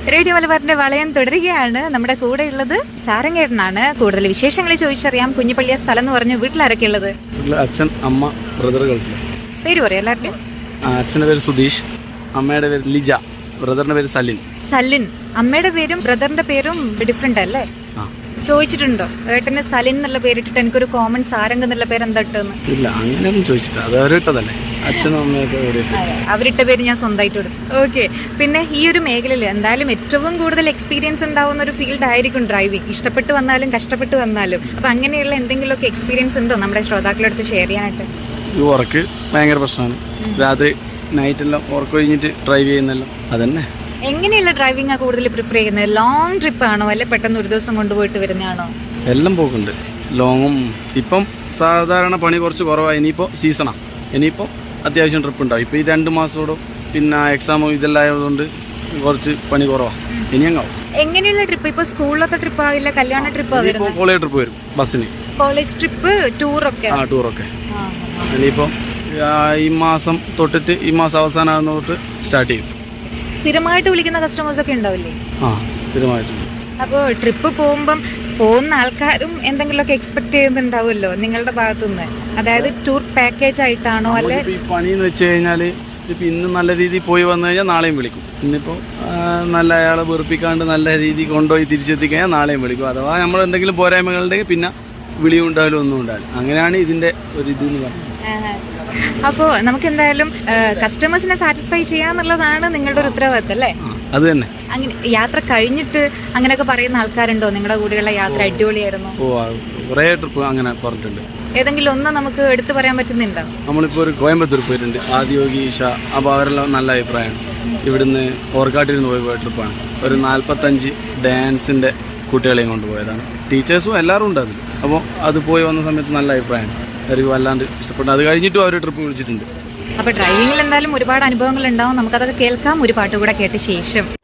radio മലബാറിന്റെ വളയം തുടരുകയാണ് നമ്മുടെ കൂടെ ഉള്ളത് സാരംഗേട്ടനാണ് കൂടുതൽ വിശേഷങ്ങൾ ചോദിച്ചറിയാം കുഞ്ഞിപ്പള്ളിയ സ്ഥലം എന്ന് പറഞ്ഞു വീട്ടിലാരൊക്കെ ഉള്ളത് വീട്ടില് അച്ഛൻ അമ്മ ബ്രദർ ഗൾഫിൽ പേര് പറയാം എല്ലാവരുടെയും അച്ഛൻ്റെ പേര് സുധീഷ് അമ്മയുടെ പേര് ലിജ ബ്രദറിന്റെ പേര് സലിൻ സലിൻ അമ്മയുടെ പേരും ബ്രദറിന്റെ പേരും ഡിഫറെന്റ് അല്ലേ ആ ചോദിച്ചിട്ടുണ്ടോ ഏട്ടന് സലിൻ എന്നുള്ള പേരിട്ടിട്ട് എനിക്കൊരു കോമൺ സാരംഗ് എന്നുള്ള പേര് എന്താ ഇട്ടെന്ന് ഇല്ല അങ്ങനെയൊന്നും ചോദിച്ചിട്ട് അത് അവരിട്ടതല്ലേ അച്ഛനും അമ്മയൊക്കെ ഓടിയിട്ട് അവരിട്ട പേര് ഞാൻ സ്വന്തമായിട്ട് കൊടുത്തു ഓക്കെ പിന്നെ ഈ ഒരു മേഖലയിൽ എന്തായാലും ഏറ്റവും കൂടുതൽ എക്സ്പീരിയൻസ് ഉണ്ടാവുന്ന ഒരു ഫീൽഡ് ആയിരിക്കും ഡ്രൈവിംഗ് ഇഷ്ടപ്പെട്ട് വന്നാലും കഷ്ടപ്പെട്ട് വന്നാലും അപ്പൊ അങ്ങനെയുള്ള എന്തെങ്കിലുമൊക്കെ എക്സ്പീരിയൻസ് ഉണ്ടോ നമ്മുടെ ശ്രോതാക്കളുടെ അടുത്ത് ഷെയർ ചെയ്യാനായിട്ട് ഈ ഉറക്ക് ഭയങ്കര പ്രശ്നമാണ് രാത്രി നൈറ്റെല്ലാം ഉറക്കം കഴിഞ്ഞിട്ട് ഡ്രൈവ് ചെയ്യുന്നെല്ലാം അതന്നെ എങ്ങനെയുള്ള ഡ്രൈവിംഗ് കൂടുതൽ പ്രിഫർ ചെയ്യുന്നത് ലോങ് ട്രിപ്പ് ആണോ അല്ലെ പെട്ടെന്ന് ഒരു ദിവസം കൊണ്ടുപോയിട്ട് വരുന്നതാണോ എല്ലാം പോക്കുണ്ട് ലോങ്ങും ഇപ്പം സാധാരണ പണി കുറച്ച് കുറവാണ് ഇനിയിപ്പോൾ സീസണാണ് ഇനിയിപ്പോൾ അത്യാവശ്യം ട്രിപ്പ് ഉണ്ടാവും ഇപ്പോൾ ഈ രണ്ട് മാസത്തോടും പിന്നെ എക്സാമും ഇതെല്ലാം ആയതുകൊണ്ട് കുറച്ച് പണി കുറവാണ് ഇനി അങ്ങാവും എങ്ങനെയുള്ള ട്രിപ്പ് ഇപ്പൊ സ്കൂളിലൊക്കെ ട്രിപ്പ് ആവില്ല കല്യാണ ട്രിപ്പ് ആവില്ല ഇനിയിപ്പോൾ കോളേജ് ട്രിപ്പ് വരും ബസ്സിന് കോളേജ് ട്രിപ്പ് ടൂറൊക്കെ ആ ടൂറൊക്കെ ഇനിയിപ്പം ആ, ഈ മാസം തൊട്ടിട്ട് ഈ മാസം അവസാനം തൊട്ട് സ്റ്റാർട്ട് ചെയ്യും സ്ഥിരമായിട്ട് വിളിക്കുന്ന കസ്റ്റമേഴ്സ് ഒക്കെ ഉണ്ടാവില്ലേ ആ സ്ഥിരമായിട്ട് അപ്പോൾ ട്രിപ്പ് പോകുമ്പം പോകുന്ന ആൾക്കാരും എന്തെങ്കിലുമൊക്കെ എക്സ്പെക്ട് ചെയ്യുന്നുണ്ടാവുമല്ലോ നിങ്ങളുടെ ഭാഗത്തുനിന്ന് അതായത് ടൂർ പാക്കേജ് ആയിട്ടാണോ അല്ലെ നമ്മളിപ്പോ ഈ പണി എന്ന് വെച്ച് കഴിഞ്ഞാൽ ഇപ്പം ഇന്ന് നല്ല രീതിയിൽ പോയി വന്നു കഴിഞ്ഞാൽ നാളെയും വിളിക്കും ഇന്നിപ്പോൾ നല്ല അയാളെ വെറുപ്പിക്കാണ്ട് നല്ല രീതിയിൽ കൊണ്ടുപോയി തിരിച്ചെത്തിക്കഴിഞ്ഞാൽ നാളെയും വിളിക്കും അഥവാ നമ്മൾ എന്തെങ്കിലും പോരായ്മകളുണ്ടെങ്കിൽ പിന്നെ വിളിയും ഉണ്ടായാലും ഒന്നും ഉണ്ടാവില്ല അങ്ങനെയാണ് ഇതിൻ്റെ ഒരു ഇത് എന്ന് പറയുന്നത് അപ്പോൾ നമുക്ക് എന്തായാലും കസ്റ്റമേഴ്സിനെ സാറ്റിസ്ഫൈ ചെയ്യാന്നുള്ളതാണ് നിങ്ങളുടെ ഒരു ഉത്തരവാദിത്തം അല്ലേ ആ അത് തന്നെ അങ്ങനെ യാത്ര കഴിഞ്ഞിട്ട് അങ്ങനെയൊക്കെ പറയുന്ന ആൾക്കാരുണ്ടോ നിങ്ങളുടെ കൂടെയുള്ള യാത്ര അടിപൊളിയായിരുന്നു ഓ ആ, കുറേ ട്രിപ്പ് അങ്ങനെ പറഞ്ഞിട്ടുണ്ട് ഏതെങ്കിലും ഒന്ന് നമുക്ക് എടുത്തു പറയാൻ പറ്റുന്നുണ്ടോ നമ്മളിപ്പോൾ ഒരു കോയമ്പത്തൂർ പോയിട്ടുണ്ട് ആദിയോഗി ഈശ അപ്പോൾ അവരെല്ലാം നല്ല അഭിപ്രായമാണ് ഇവിടുന്ന് ഓർക്കാട്ടിൽ നിന്ന് പോയി പോയ ട്രിപ്പാണ് ഒരു നാൽപ്പത്തഞ്ച് ഡാൻസിൻ്റെ കുട്ടികളെയും കൊണ്ടുപോയതാണ് ടീച്ചേഴ്സും എല്ലാവരും ഉണ്ട് അതിൽ അപ്പോൾ അത് പോയി വന്ന സമയത്ത് നല്ല അഭിപ്രായമാണ് അവർക്ക് വല്ലാണ്ട് ഇഷ്ടപ്പെട്ടു അത് കഴിഞ്ഞിട്ടും അവർ ട്രിപ്പ് വിളിച്ചിട്ടുണ്ട് അപ്പൊ ഡ്രൈവിംഗിൽ എന്തായാലും ഒരുപാട് അനുഭവങ്ങൾ ഉണ്ടാവും നമുക്കതൊക്കെ കേൾക്കാം ഒരു പാട്ട് കൂടെ കേട്ട ശേഷം